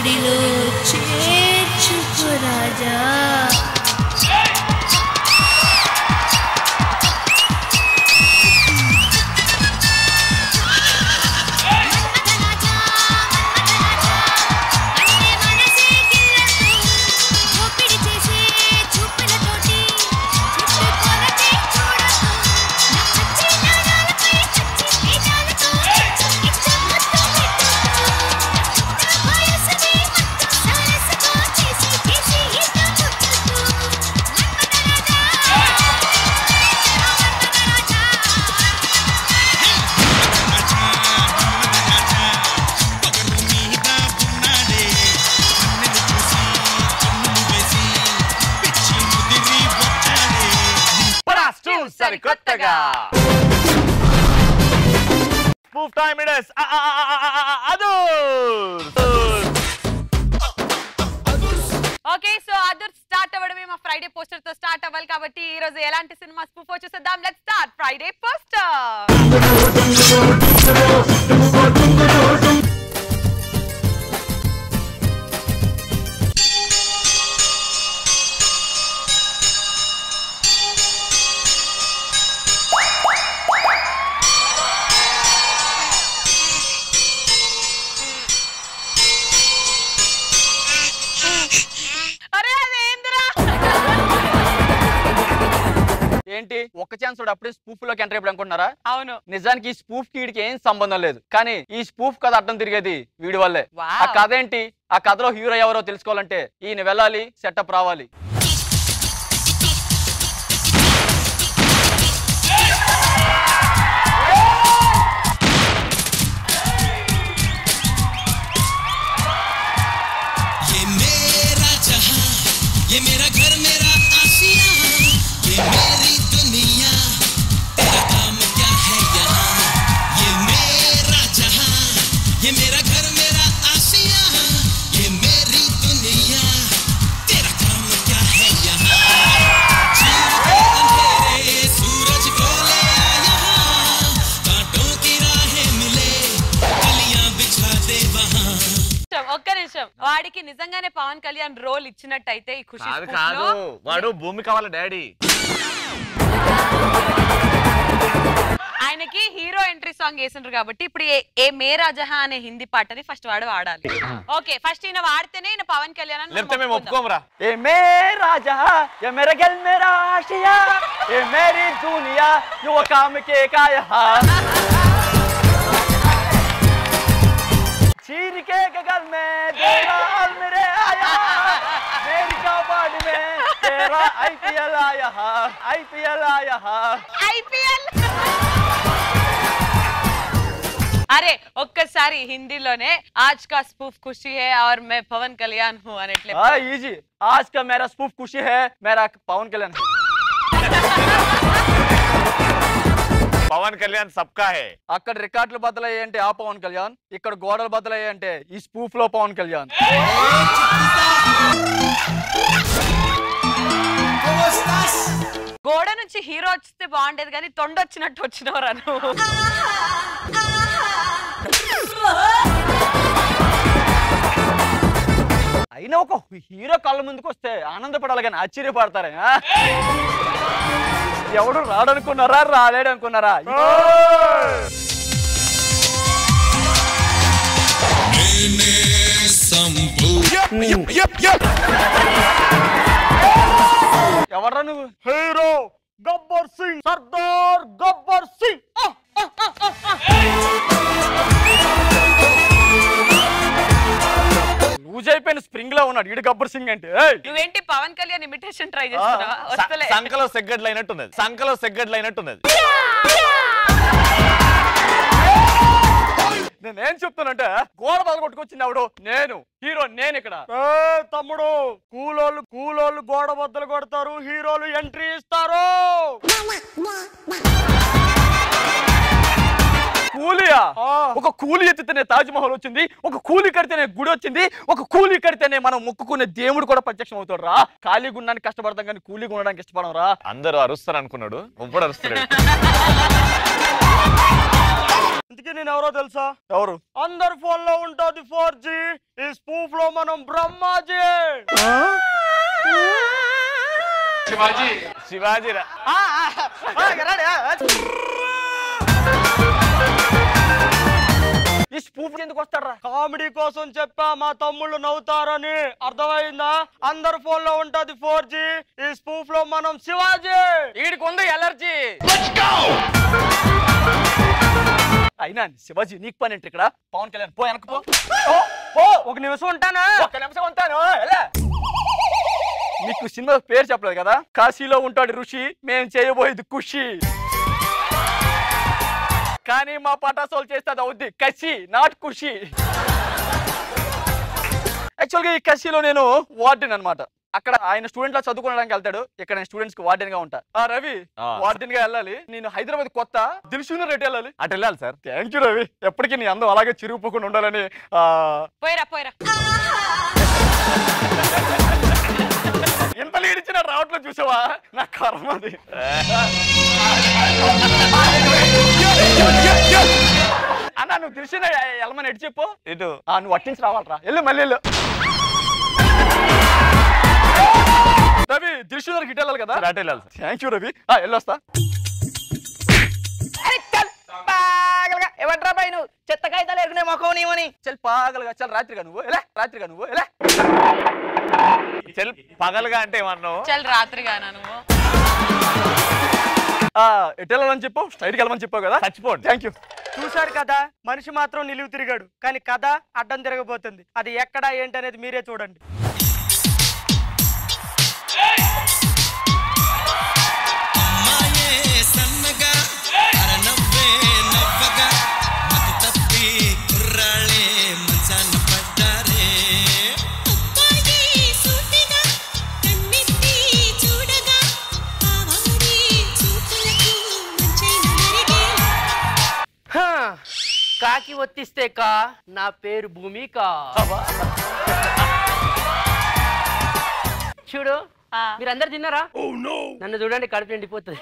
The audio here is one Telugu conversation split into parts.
ఒడిలో చేర్చుకో రాజా పరాస్తు సరికొత్తగా స్పూఫ్ టైమ్ ఇడస్ అదు ఓకే సో అదర్ స్టార్ట్ అవ్వడమే మా ఫ్రైడే పోస్టర్ తో స్టార్ట్ అవ్వాలి కాబట్టి ఈ రోజు ఎలాంటి సినిమా స్పూఫ్ చూసేద్దాం లెట్స్ స్టార్ట్ ఫ్రైడే పోస్టర్ అరే అదేంద్రా ఏంటి ఒక్క ఛాన్స్ వాడు అప్పుడే స్పూఫ్ లోకి ఎంటర్ అయిపోయి అనుకుంటున్నారా అవును నిజానికి ఈ స్పూఫ్ కి వీడికి ఏం సంబంధం లేదు కానీ ఈ స్పూఫ్ కథ అడ్డం తిరిగేది వీడి వల్లే Wow. ఆ కథ ఏంటి ఆ కథలో హీరో ఎవరో తెలుసుకోవాలంటే ఈయన వెళ్ళాలి సెటప్ రావాలి ये मेरा जहां ये मेरा घर मेरा आशिया ये मेरी दुनिया तेरा काम क्या है यहाँ ये मेरा जहां ये मेरा घर मेरा आशिया ये मेरी दुनिया तेरा काम क्या है यहाँ चीर के अंधेरे सूरज को ले आ यहाँ कांटों की राहें मिले कलियां बिछा दे वहाँ నిమిషం, ఒక్క నిమిషం వాడికి నిజంగానే పవన్ కళ్యాణ్ రోల్ ఇచ్చినట్టయితే ఈ ఖుషి కాదు spoof కాదు లో వాడు భూమి కావాలి డాడీ ఆయనకి హీరో ఎంట్రీ సాంగ్ వేసిండ్రు కాబట్టి ఇప్పుడు ఏ- ఏ మేరా జహా అనే హిందీ పాటని ఫస్ట్ వాడు వాడాలి ఓకే ఫస్ట్ ఈయన వాడితేనే ఈయన పవన్ కళ్యాణ్ అని మనం లేకపోతే మేము ఒప్పుకుందాం. ఒప్పుకోమరా ఏ మే రాజా ఏ మేర గెల్ మేరా ఆశయా ఏ మేరీ దునియా యువ కామ్ కే కాయ चीर के गगन में तेरा हाल मेरे आया मेरी कबड्डी में तेरा आईपीएल आया आईपीएल आया ఐపీఎల్ అరే ఒక్కసారి హిందీలోనే ఆజ్ కా స్పూఫ్ ఖుషి హే और मैं పవన్ కళ్యాణ్ హూ అనేట్లే हाँ इजी आज का मेरा स्पूफ खुशी है मेरा पवन कल्याण है పవన్ కళ్యాణ్ సబ్కా హే అక్కడ రికార్డులు బద్దలయ్యాయి అంటే ఆ పవన్ కళ్యాణ్ ఇక్కడ గోడలు బద్దలయ్యాయి అంటే ఈ స్పూఫ్ లో పవన్ కళ్యాణ్ గోడ నుంచి హీరో వస్తే బాగుండేది కానీ తొండ వచ్చినట్టు వచ్చినవరా నువ్వు అయినా ఒక హీరో కళ్ళ ముందుకు వస్తే ఆనందపడాలి కానీ ఆశ్చర్యపడతారే ఆ? ఎవడు రాడనుకున్నారా రాలేడు అనుకున్నారా ఎవడ్రా నువ్వు హీరో గబ్బర్ సింగ్ సర్దార్ గబ్బర్ సింగ్ లూజ్ అయిపోయిన స్ప్రింగ్ లో ఉన్నాడు ఈడు గబ్బర్ సింగ్ అంటే ఏయ్! నువ్వేంటి పవన్ కళ్యాణ్ ఇమిటేషన్ ట్రై చేస్తున్నావా వస్తలే సంకలో సెగ్గడ్లు అయినట్టున్నది సంకలో సెగ్గడ్లు అయినట్టున్నది నేనేం చెప్తానంటే గోడ బదులు కొట్టుకొచ్చింది ఎవడు నేను హీరో నేను ఇక్కడ తమ్ముడు కూలోళ్ళు కూలోళ్ళు గోడ బద్దలు కొడతారు హీరోలు ఎంట్రీ ఇస్తారు కూలియా ఒక కూలి ఎత్తితేనే తాజ్ మహల్ వచ్చింది ఒక కూలి కడితేనే గుడి వచ్చింది ఒక కూలి కడితేనే మనం మొక్కుకునే దేవుడు కూడా ప్రత్యక్షం అవుతాడు రా ఖాళీ గుండానికి కష్టపడతాం కానీ కూలీగా ఉండడానికి ఇష్టపడం రా అందరూ అరుస్తారు అనుకున్నాడు ఒప్పుడు అరుస్తలేడు ఇంతకీ నేను ఎవరో తెలుసా ఎవరు అందరి ఫోన్ లో ఉంటుంది ఫోర్ జీ ఈ స్పూఫ్ లో మనం బ్రహ్మాజీ శివాజీ రా ఈ స్పూఫ్ ఎందుకు వస్తాడరా కామెడీ కోసం చెప్పా మా తమ్ముళ్ళు నవ్వుతారని అర్థమైందా అందరి ఫోన్ లో ఉంటది ఫోర్ జీ ఈ స్పూఫ్ లో మనం శివాజీ వీడికి ఉంది ఎలర్జీ అయినా శివాజీ నీకు పని ఏంటి ఇక్కడ పవన్ కళ్యాణ్ పో వెనక పో పో, పో ఒక నిమిషం ఉంటానా ఒక్క నిమిషం ఉంటాను ఎలా మీకు సినిమా పేరు చెప్పలేదు కదా కాశీలో ఉంటాడు ఋషి మేము చేయబోయేది ఖుషి కానీ మా పటాసోలు చేస్తే అది అవుద్ది కసి నాట్ ఖుషి యాక్చువల్గా ఈ కసిలో నేను వార్డెన్ అన్నమాట అక్కడ ఆయన స్టూడెంట్ లా చదువుకోవడానికి వెళ్తాడు ఇక్కడ నేను స్టూడెంట్స్ కి వార్డెన్ గా ఉంటా ఆ రవి ఆ. వార్డెన్ గా వెళ్ళాలి నేను హైదరాబాద్ కొత్త దిల్సుకున్న రెడ్డి వెళ్ళాలి అటు వెళ్ళాలి సార్ థ్యాంక్ యూ రవి ఎప్పటికీ నీ అందం అలాగే చిరుగుపోకుండా ఉండాలని ఆ, పోయిరా పోయిరా ఎంత లీడ్ ఇచ్చిన రావట్లేదు చూసావా నా కర్మ అది అన్న నువ్వు తెలిసిన ఎలమని ఎటు చెప్పు ఇటు ఆ, నువ్వు అట్టించి రావాలరా వెళ్ళు మళ్ళీ వెళ్ళు రవి దిల్సునర్ గిట్ వెళ్ళాలి కదా సార్ అటు వెళ్ళాలి సార్ థ్యాంక్ యూ రవి ఆ, వెళ్ళొస్తా ఏమంటారా పై నువ్వు చెత్త కాగితాలు ఎరుగునే మొఖం నీవని చల్ పాగలుగా చల్ రాత్రిగా నువ్వు ఎలా రాత్రిగా నువ్వు ఎలా చెల్ పగలుగా అంటే ఏమన్నావు చల్ రాత్రిగా నువ్వు ఆ, ఎటు వెళ్ళాలని చెప్పు స్ట్రైట్కి వెళ్ళమని చెప్పావు కదా చచ్చిపోండి థ్యాంక్ యూ చూశారు కదా మనిషి మాత్రం నిలువు తిరిగాడు కానీ కథ అడ్డం తిరగబోతుంది అది ఎక్కడ ఏంటి అనేది మీరే చూడండి మాయే సన్నగా అరనవ్వే నవ్వగా మతి తప్పి కుర్రాళ్ళే మంచాన పడ్డారే అబ్బాయి సూటిగా కన్నెత్తి చూడగా ఆవాడి చూపులకు మంచైన మరిగేలా హా, కాకి ఒత్తిస్తే కా నా పేరు భూమిక చూడు ఆ. మీరందరు తిన్నారా నన్ను చూడండి కడుపు నిండిపోతుంది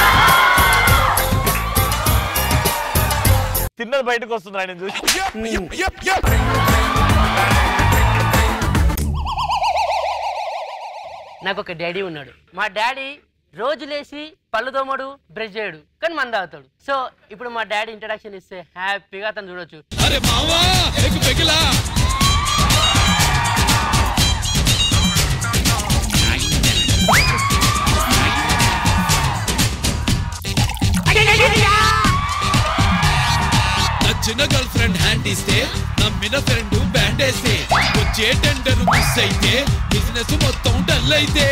తిన్నది బయటకు వస్తుంది ఆయన చూసి నాకు ఒక డాడీ ఉన్నాడు మా డాడీ రోజు లేచి పళ్ళు దోమడు బ్రష్ చేయడు కానీ మంద అవుతాడు సో ఇప్పుడు మా డాడీ ఇంట్రడక్షన్ ఇస్తే హ్యాపీగా అతను చూడొచ్చు అరే మావా ఎగ్ పెగిలా నచ్చిన గర్ల్ ఫ్రెండ్ హ్యాండ్ ఇస్తే నమ్మిన ఫ్రెండ్ బ్యాండ్ వేస్తే వచ్చే టెండర్ మిస్ అయితే బిజినెస్ మొత్తం డల్ అయితే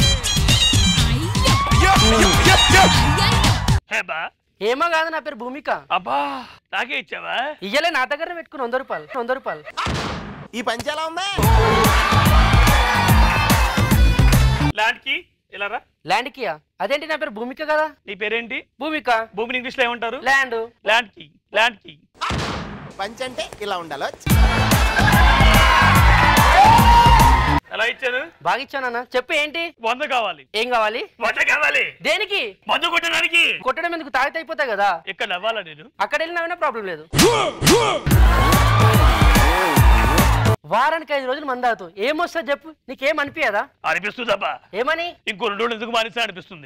ఏమో కాదు నా పేరు భూమిక అబ్బా నాకే ఇచ్చావా ఇయ్యలే నా దగ్గర పెట్టుకుని వంద రూపాయలు వంద రూపాయలు ల్యాండ్ కి ఇలా రా ల్యాండ్ కియా అదేంటి నా పేరు భూమిక కదా నీ పేరేంటి భూమిక భూమిని ఇంగ్లీష్ లో ఏమంటారు ల్యాండ్ ల్యాండ్ కి ల్యాండ్ కి పంచ్ అంటే ఇలా ఉండాలి ఎలా ఇచ్చాను బాగా ఇచ్చానన్న చెప్పు ఏంటి వంద కావాలి ఏం కావాలి వంద కావాలి దేనికి మందు కొట్టడానికి కొట్టడం ఎందుకు తాగితే అయిపోతాయి కదా ఇక్కడ నవ్వాలా నేను అక్కడ వెళ్ళినా ప్రాబ్లం లేదు వారానికి ఐదు రోజులు మంద అవుతావు ఏమొస్తుంది చెప్పు నీకేం అనిపించదా అనిపిస్తుందబ్బా ఏమని ఇంకో రెండు రోజులు ఎందుకు మానేస్తా అనిపిస్తుంది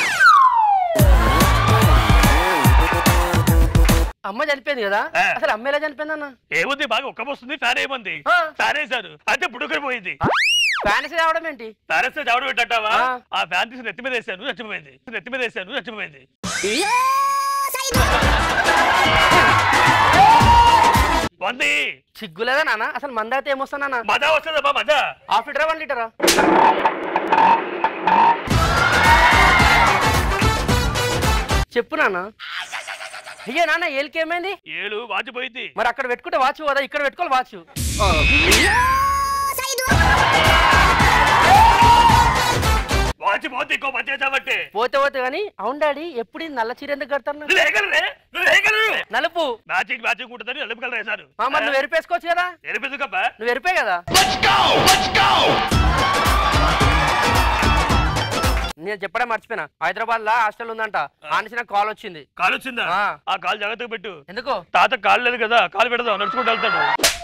అమ్మ చనిపోయింది కదా ఆ. అసలు అమ్మ ఎలా చనిపోయింది అన్న ఏముంది బాగా ఒక్క వస్తుంది ఫ్యాన్ ఏముంది ఆ. ఫ్యాన్ వేశారు అయితే పుడుకొని పోయింది ఫ్యాన్స్ రావడం ఏంటి ఫ్యాన్ వేస్తే చావడం పెట్టావా ఆ. ఆ ఫ్యాన్ తీసి నెత్తి మీద వేసాను చచ్చిపోయింది నెత్తి మీద వేసాను చచ్చిపోయింది వంది సిగ్గులేదా నాన్న అసలు మంద అయితే ఏమొస్తానా మజా వస్తుందబ్బా మజా హాఫ్ లీటరా వన్ లీటరా చెప్పు నాన్న అయ్యే నాన్న ఏలికి ఏమైంది ఏಳು వాచిపోయింది మరి అక్కడ పెట్టుకుంటే వాచ్ కదా ఇక్కడ పెట్టుకోవాలి వాచ్ వాచి పోతే ఇంకో పని చేసావంటే పోతే పోతే కానీ అవును డాడీ ఎప్పుడు ఈ నల్ల చీర ఎందుకు కడతారు నాకు? నువ్వు వేయగలరే నువ్వు వేయగలరు నలుపు మ్యాచింగ్ మ్యాచింగ్ ఉంటుందని నలుపు కలర్ వేశాను ఆ, మరి నువ్వు ఎరిపేసుకోవచ్చు కదా ఎరిపెందుకబ్బా నువ్వు ఎరిపే కదా నేను చెప్పడం మర్చిపోయినా హైదరాబాద్ లో హాస్టల్ ఉందంట ఆనిసిన కాల్ వచ్చింది కాలు వచ్చిందా ఆ. ఆ కాలు జాగ్రత్తగా పెట్టు ఎందుకు తాత కాలు లేదు కదా కాలు పెడదాం నడుచుకుంటూ వెళ్తాడు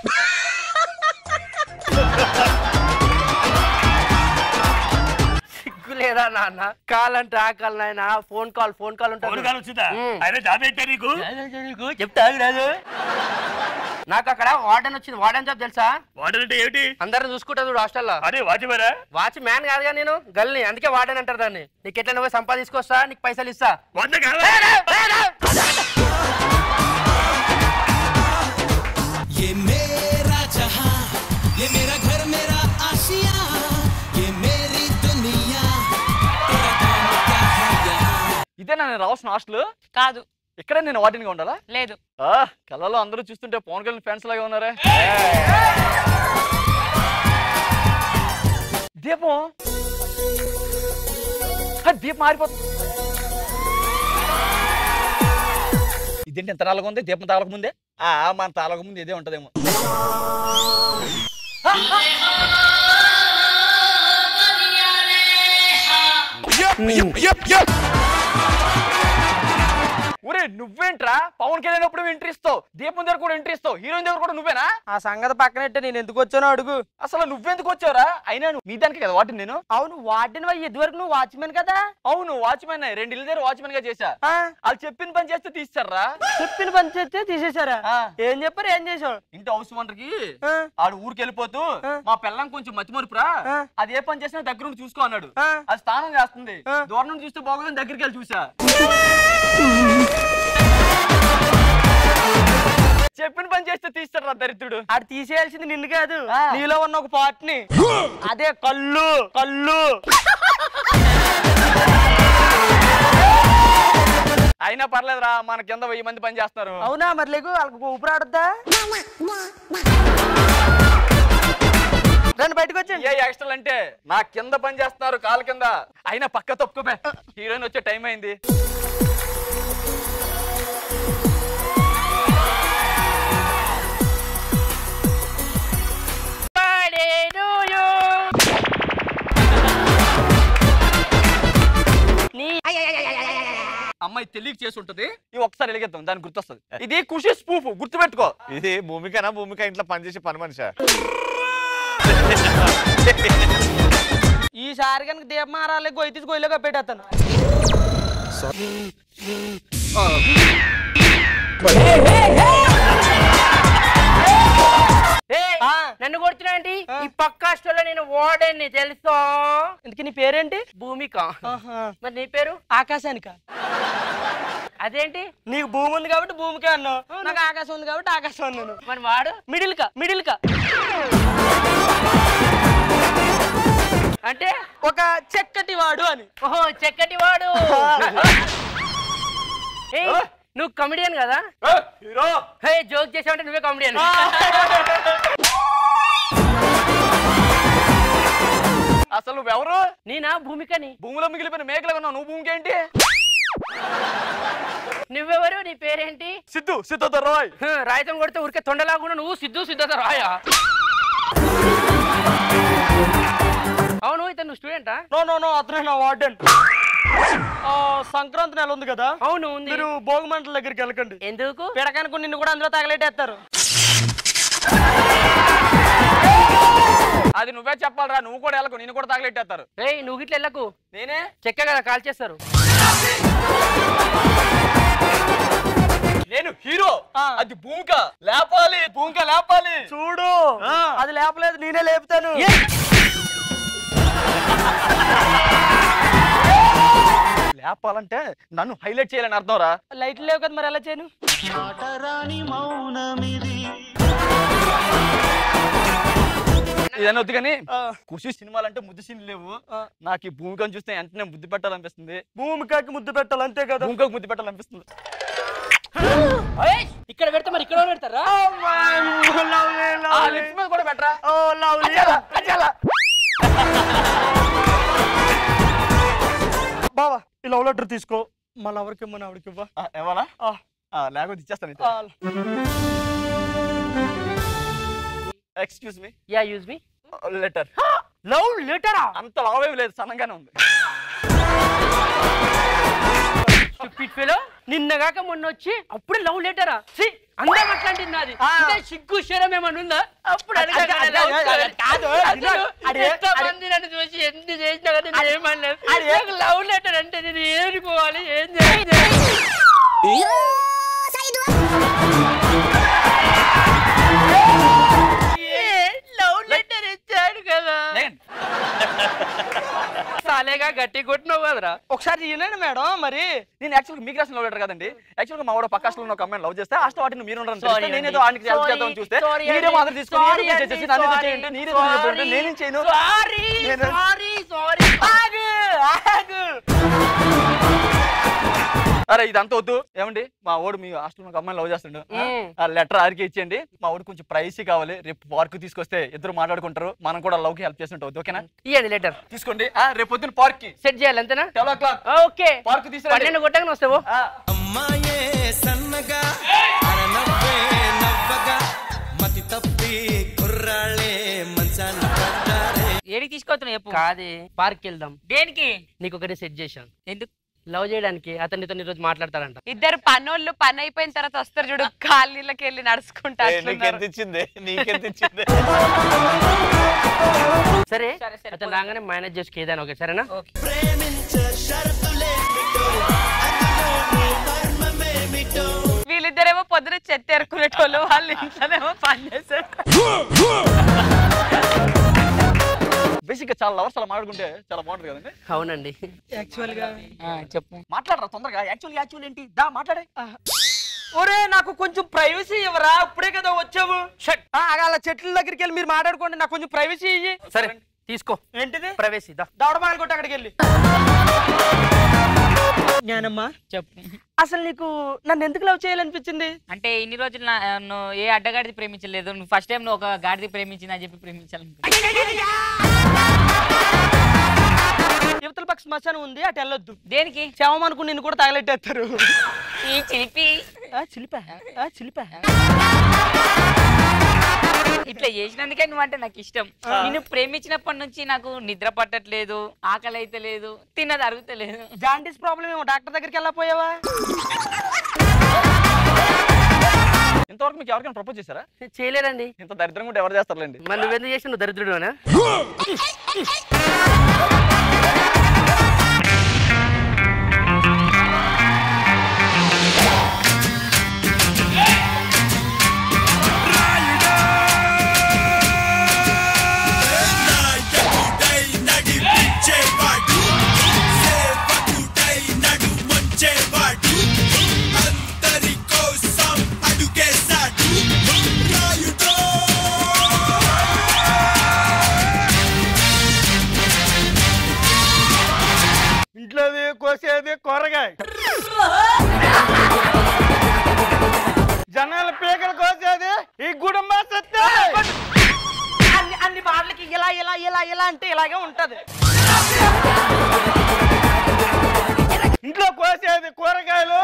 సిగ్గు లేదా నాన్న కాల్ అంటే ఆ కాల్ నాయన phone call phone call phone call ఉంటుంది వచ్చిందా ఉమ్. ఆయన జాబ్ పెట్టా నీకు నీకు చెప్తా రాజు నాకు అక్కడ వార్డెన్ వచ్చింది వార్డెన్ జాబ్ తెలుసా వాటర్ అంటే ఏమిటి అందరిని చూసుకుంటా చూడు హాస్టల్లో అదే వాచ్మేరా వాచ్ మ్యాన్ కాదుగా నేను గల్ని అందుకే వార్డెన్ అంటారు దాన్ని నీకు ఎట్లా నువ్వు సంపాదించుకొస్తా నీకు పైసలు ఇస్తా వంద కాదా ये मेरा जहां ये मेरा घर मेरा आशिया ये मेरी दुनिया तेरा काम क्या है यहाँ ఇదే నేను రావాల్సిన హాస్టల్ కాదు ఇక్కడ నేను వాటిని ఉండాలా లేదు ఆ, కళ్ళలో అందరూ చూస్తుంటే పవన్ కళ్యాణ్ ఫ్యాన్స్ లాగా ఉన్నారే దీపం ఆ, దీపం మారిపోతుంది ఇదేంటి ఎంత నల్లగా ఉంది దీపం తాగక ముందే ఆ మన తాగక ముందు ఇదే ఉంటదేమో ఊరే నువ్వేంట్రా పవన్ కళ్యాణ్ అప్పుడు ఎంట్రీ ఇస్తావు దీపం దగ్గర కూడా ఎంట్రీ ఇస్తావు హీరోయిన్ దగ్గర కూడా నువ్వేనా ఆ సంగతి పక్కనట్టే నేను ఎందుకు వచ్చానో అడుగు అసలు నువ్వెందుకు వచ్చావురా అయినా నువ్వు మీ దానికి కదా వాటిని నేను అవును వార్డెన్ వై ఇదివరకు నువ్వు వాచ్మెన్ కదా అవును వాచ్మెన్ రెండు ఇళ్ళ దగ్గర వాచ్మెన్ గా చేశా ఆ, వాళ్ళు చెప్పిన పని చేస్తే తీస్తారా చెప్పిన పని చేస్తే తీసేశారా ఆ. ఏం చెప్పారు ఏం చేసావు ఇంటి హౌస్ ఓనర్కి ఆ. ఆడు ఊరికి వెళ్ళిపోతూ ఆ. మా పిల్లం కొంచెం మతిమరుపురా ఆ. అది ఏ పని చేసినా దగ్గర నుండి చూసుకో అన్నాడు ఆ. అది స్నానం చేస్తుంది ఆ. దూరం నుండి చూస్తే బాగోదని దగ్గరికి వెళ్ళి చూసా చెప్పిన పని చేస్తే తీస్తారా దరిద్రుడు ఆడు తీసేయాల్సింది నిన్ను కాదు ఆ. నీలో ఉన్న ఒక పార్ట్ ని అదే కళ్ళు కళ్ళు అయినా పర్లేదురా మన కింద వెయ్యి మంది పని చేస్తున్నారు అవునా మరి లేకు వాళ్ళకి ఊపిరాడద్దా రండి బయటకు వచ్చండి ఏ ఎక్స్ట్రా అంటే నా కింద పని చేస్తున్నారు కాలు కింద అయినా పక్క తప్పుకోపే హీరోయిన్ వచ్చే టైం అయింది అమ్మాయి తెలియక చేసి ఉంటది ఇవి ఒకసారి వెలిగిద్దాం దానికి గుర్తొస్తుంది ఇది ఖుషి స్పూఫ్ గుర్తుపెట్టుకో ఇది భూమికనా భూమిక ఇంట్లో పనిచేసే పని మనిషా ఈసారి కనుక దీపం ఆరాలి గొయ్యి తీసి గొయ్యిలో కప్పేటేస్తాను ఏయ్, ఆ. నన్ను కొడుతున్నాంటి ఆ. ఈ పక్క హాస్టల్లో నేను వార్డెన్ని తెలుసా ఇంతకీ నీ పేరేంటి భూమిక ఆహా. మరి నీ పేరు ఆకాశానిక అదేంటి నీకు భూమి ఉంది కాబట్టి భూమికే అన్నావు నాకు ఆకాశం ఉంది కాబట్టి ఆకాశం అన్నాను మరి వాడు మిడిల్ కా మిడిల్ కా అంటే ఒక చెక్కటి వాడు అని ఓహో చెక్కటి వాడు ఏయ్, నువ్వు కమెడియన్ కదా హీరో హే జోక్ చేసావంటే నువ్వే కమెడియన్ అసలు నువ్వెవరు నేనా భూమికని భూమిలో మిగిలిపోయిన మేకలు ఉన్నావు నువ్వు భూమికి ఏంటి నువ్వెవరు నీ పేరేంటి సిద్ధు సిద్ధుతో రాయ్ హ, రాయితం కొడితే ఊరికే తొండలాగున్నా నువ్వు సిద్ధు సిద్ధత రాయా అవును ఇతను నువ్వు స్టూడెంటా నో నో నో అతనే నా వార్డెన్ సంక్రాంతి నెల ఉంది కదా అవును ఉంది మీరు భోగి మంటల దగ్గరికి వెళ్ళకండి ఎందుకు పిడకానికి నిన్ను కూడా అందులో తగలేటేస్తారు అది నువ్వే చెప్పాలరా నువ్వు కూడా వెళ్ళకు నేను కూడా తగలెట్టేస్తారు ఏయ్ నువ్వు గిట్ల వెళ్ళకు నేనే చెక్క కదా కాల్ చేస్తారు నేను హీరో ఆ. అది భూమిక లేపాలి భూమిక లేపాలి చూడు ఆ. అది లేపలేదు నేనే లేపుతాను లేపాలంటే నన్ను హైలైట్ చేయాలని అర్థం రా లైట్లు లేవు కదా మరి ఎలా చేయను ఇదన్నీ వద్దు కానీ ఆ. ఖుషి సినిమాలు అంటే ముద్దు సీన్లు లేవు ఆ. నాకు ఈ భూమికను చూస్తే వెంటనే ముద్దు పెట్టాలనిపిస్తుంది భూమికాకి ముద్దు పెట్టాలి అంతే కదా భూమికకు ముద్దు పెట్టాలనిపిస్తుంది ఏయ్, ఇక్కడ పెడితే మరి ఇక్కడ పెడతారా ఆ లిప్స్ మీద కూడా పెట్టరా ఓ లవ్లీ బావా ఈ లవ్ లెటర్ తీసుకో మా లవర్కి ఇమ్మని ఆవిడకి ఇవ్వ ఆ, ఇవ్వాలా ఆ. ఆ, లేకపోతే ఇచ్చేస్తాను ఆ, excuse me ya use me letter love లెటరా అంత లావేం లేదు సన్నగానే ఉంది స్టూపిడ్ ఫెలో నిన్నగాక మొన్న వచ్చి అప్పుడే లవ్ లెటరా సి అందరం అట్లాంటిది నాది అంటే సిగ్గు శరం ఏమన్నా ఉందా అప్పుడు అదే, అదే, అదే, అదే, కాదు, అసలు అదే, ఎంతమంది నన్ను చూసి ఎన్ని చేసినా కానీ నేను ఏమనలేదు అదే. నాకు లవ్ లెటర్ అంటే నేను ఏడుకోవాలి ఏం చేయాలి లవ్ లెటర్ ఇచ్చాడు కదా సాలేగా గట్టి కొట్టినావు కదరా ఒకసారి వినండి మేడం మరి నేను యాక్చువల్గా మీకు రాసిన లవ్ లెటర్ కదండి యాక్చువల్గా మా వాడు పక్క హాస్టల్లో ఉన్న ఒక అమ్మాయిని లవ్ చేస్తే హాస్టల్ వాటిని మీరు ఉండడం Sorry తెలిస్తే నేనేదో అండి. ఆయనకి హెల్ప్ Sorry. చేద్దామని చూస్తే Sorry మీరేమో అండి. అందరు తీసుకొని Sorry ఏదో అండి. చేసేసి నన్ను ఏదో Sorry. చేయండి నేనేదో చెప్పండి నేనేం చేయను సారీ నేను- సారీ సారీ ఆగు ఆగు అరే ఇదంతా వద్దు ఏమండి మా వాడు మీ హాస్టల్ ఒక అమ్మాయిని లవ్ చేస్తుండు మ్మ్. ఆ లెటర్ ఆరికి ఇచ్చేయండి మా వాడు కొంచెం ప్రైసీ కావాలి రేపు పార్క్ తీసుకొస్తే ఇద్దరు మాట్లాడుకుంటారు మనం కూడా లవ్ కి హెల్ప్ చేస్తుంటాం ఓకేనా ఇవ్వండి లెటర్ తీసుకోండి ఆ, రేపు పొద్దున్న పార్క్ కి సెట్ చేయాలి అంతేనా twelve o'clock okay park తీసుకురండి పన్నెండు కొట్టగా వస్తావు ఆ, అమ్మాయే సన్నగా అరనవ్వే నవ్వగా మతి తప్పి కుర్రాళ్ళే మంచాన పడ్డారే ఏడికి తీసుకొస్తున్నావు చెప్పు కాదే పార్క్ వెళ్దాం దేనికి నీకు ఒకటి సెట్ చేశాను ఎందుకు లవ్ చేయడానికి అతనితో ఈ రోజు మాట్లాడతాడంట ఇద్దరు పనోళ్ళు పని అయిపోయిన తర్వాత వస్తారు చూడు కాళ్ళకి వెళ్ళి నడుచుకుంటా ఏ, అట్లున్నారు. నీకెంత ఇచ్చింది నీకెంత ఇచ్చింది సరే సరే, సరే, అతను రాగానే మేనేజ్ చేసుకు ఏదైనా ఓకే సరేనా ప్రేమించే షరతులేమిటో అందులోని మర్మమేమిటో వీళ్ళిద్దరేమో పొద్దున చెత్త ఎరుకునేటోళ్ళు వాళ్ళు ఇంట్లోనేమో పని చేశారు బేసిక్ గా చాలా లవర్స్ అలా మాట్లాడుకుంటే చాలా బాగుంటుంది కదండి అవునండి యాక్చువల్ గా చెప్పు మాట్లాడరా తొందరగా యాక్చువల్ యాక్చువల్ ఏంటి దా మాట్లాడే ఒరే నాకు కొంచెం ప్రైవసీ ఇవ్వరా ఇప్పుడే కదా వచ్చావు ఆ, అలా చెట్ల దగ్గరికి వెళ్ళి మీరు మాట్లాడుకోండి నాకు కొంచెం ప్రైవసీ ఇయ్యి సరే తీసుకో ఏంటిది ప్రవేశ ఇదా దవడమాలు కొట్టి అక్కడికి వెళ్ళి జ్ఞానమ్మా చెప్పు అసలు నీకు నన్ను ఎందుకు లవ్ చేయాలనిపించింది అంటే ఇన్ని రోజులు నా- నువ్వు ఏ అడ్డగాడిది ప్రేమించలేదు నువ్వు ఫస్ట్ టైం నువ్వు ఒక గాడిది ప్రేమించింది అని చెప్పి ప్రేమించాలనుకో యువతల పక్ష శ్మశానం ఉంది అటు వెళ్ళొద్దు దేనికి శవం అనుకుని నిన్ను కూడా తగలెట్టేస్తారు ఈ చిలిపి ఆ, చిలిపా ఆ, చిలిపా ఇట్లా చేసినందుకే నువ్వు అంటే నాకు ఇష్టం నేను ప్రేమించినప్పటి నుంచి నాకు నిద్ర పట్టట్లేదు ఆకలి అయితే లేదు తిన్నది అరుగుతలేదు జాండీస్ ప్రాబ్లం ఏమో డాక్టర్ దగ్గరికి వెళ్ళకపోయావా ఇంతవరకు మీకు ఎవరికైనా ప్రపోజ్ చేశారా చేయలేరండి ఇంత దరిద్రంగా ఉంటే ఎవరు చేస్తారులేండి మరి నువ్వెందుకు చేసి నువ్వు దరిద్రుడు అనా నాయకుడై నడిపించేవాడు సేవకుడై నడుమొంచేవాడు అందరి కోసం అడుగేశాడు రాయుడో ఇంట్లోది కోసేది కూరగాయ జనాల పీకలు కోసేది ఈ గుడుంబ సత్తే అన్ని అన్ని బాటలకి ఇలా ఇలా ఇలా ఇలా అంటే ఇలాగే ఉంటది ఇంట్లో కోసేది కూరగాయలు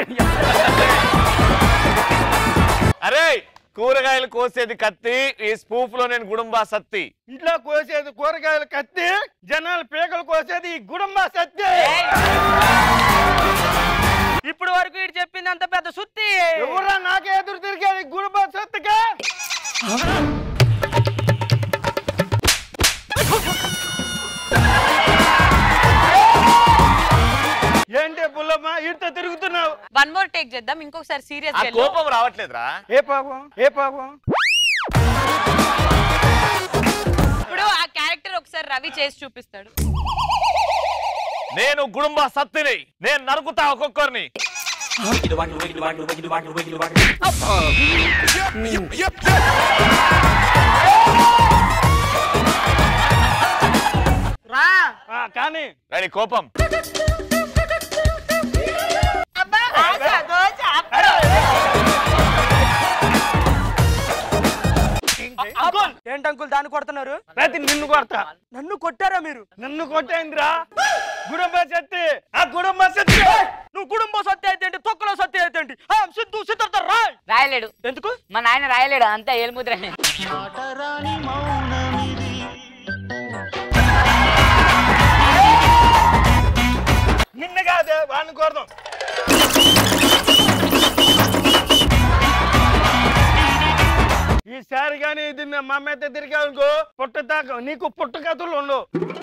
అరే కూరగాయలు కోసేది కత్తి ఈ స్పూఫ్ లో నేను గుడుంబా సత్తి ఇంట్లో కోసేది కూరగాయలు కత్తి జనాల పీకలు కోసేది ఈ గుడుంబ సత్తే ఇప్పుడు వరకు ఇటు చెప్పింది అంత పెద్ద సుత్తి ఎవరా నాకే ఎదురు తిరిగేది గుడుంబ సత్తిగా ఏంటి పుల్లమ్మ ఇటుతో తిరుగుతున్నావు వన్ మోర్ టేక్ చేద్దాం ఇంకొకసారి సీరియస్ ఆ కోపం రావట్లేదురా ఏ పాపం ఏ పాపం ఇప్పుడు ఆ క్యారెక్టర్ ఒకసారి రవి చేసి చూపిస్తాడు నేను గుడుంబా సత్తిని నేను నరుకుతా ఒక్కొక్కరిని రా ఆ, కానీ రెడీ కోపం అంకుల్ ఏంటి అంకుల్ దాన్ని కొడుతున్నారు ప్రతి నిన్ను కొడతా నన్ను కొట్టారా మీరు నన్ను కొట్టేందిరా గుడుంబ సత్తి ఆ గుడుంబ సత్తి నువ్వు కుటుంబ సత్తి అయితే ఏంటి తొక్కలో సత్తి అయితే ఏంటి ఆ, సిద్ధు సిద్ధార్థ రాయ్ రాయలేడు ఎందుకు మా నాయన రాయలేడు అంతా ఏలుముద్ర నిన్ను కాదే వాడిని కోరదాం ఈసారి కానీ ఇది మా మీద తిరిగానుకో పుట్ట దాకా నీకు పుట్ట కథలు ఉండవు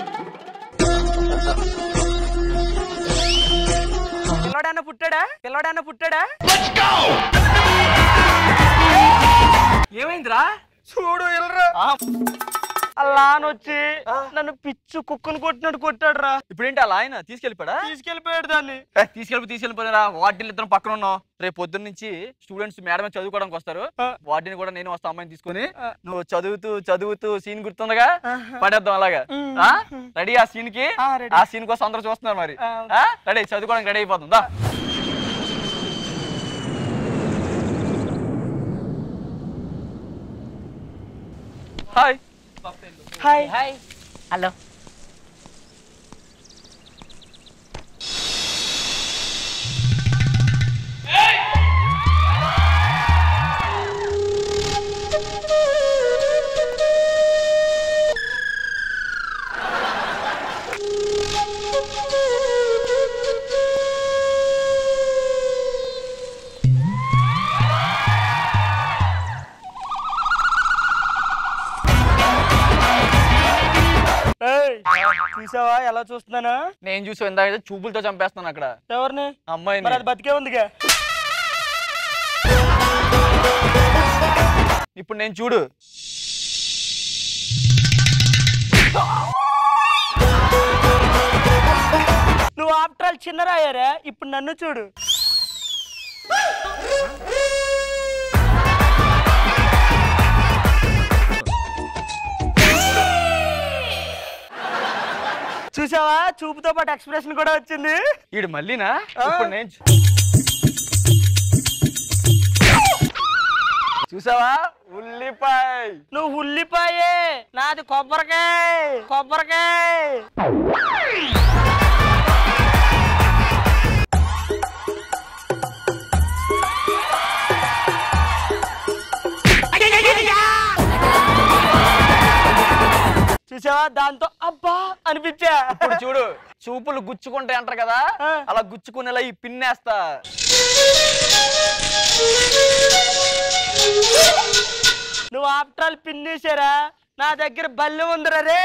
పిల్లడాన్న పుట్టాడా పిల్లడాన్న పుట్టాడా ఏమైందిరా చూడు ఎల్రా అలా అని వచ్చి నన్ను పిచ్చు కుక్కను కొట్టినట్టు కొట్టాడు రా ఇప్పుడేంటి అలా ఆయన తీసుకెళ్ళిపోడా తీసుకెళ్ళిపోయాడు దాన్ని తీసుకెళ్ళి తీసుకెళ్ళిపోయినరా వాటిని ఇద్దరం పక్కన ఉన్నాం రేపు పొద్దున్న నుంచి స్టూడెంట్స్ మేడమే చదువుకోవడానికి వస్తారు వాటిని కూడా నేను వస్తా అమ్మాయిని తీసుకొని నువ్వు చదువుతూ చదువుతూ సీన్ గుర్తుండగా పడేద్దాం అలాగా రెడీ ఆ సీన్ కి ఆ సీన్ కోసం అందరూ చూస్తున్నారు మరి రెడీ చదువుకోవడానికి రెడీ అయిపోతుంది దా. హాయ్ హాయ్ హాయ్ హలో ఏయ్, చూసావా ఎలా చూస్తున్నానా నేను చూసి ఇందాక చూపులతో చంపేస్తున్నాను అక్కడ ఎవరిని ఆ అమ్మాయిని మరి అది బతికే ఉందిగా ఇప్పుడు నేను చూడు నువ్వు ఆఫ్టర్ ఆల్ చిన్నరాయారా ఇప్పుడు నన్ను చూడు చూసావా చూపుతో పాటు ఎక్స్ప్రెషన్ కూడా వచ్చింది ఈడు మళ్ళీనా ఇప్పుడు నేను చూ- చూసావా ఉల్లిపాయ నువ్వు ఉల్లిపాయే నాది కొబ్బరికాయ కొబ్బరికాయ చూసావా దాంతో అబ్బా అనిపించా ఇప్పుడు చూడు చూపులు గుచ్చుకుంటాయి అంటారు కదా ఆ. అలా గుచ్చుకునేలా ఈ పిన్నేస్తా నువ్వు ఆఫ్టర్ ఆల్ పిన్నేశారా నా దగ్గర బల్లి ఉందిరా రే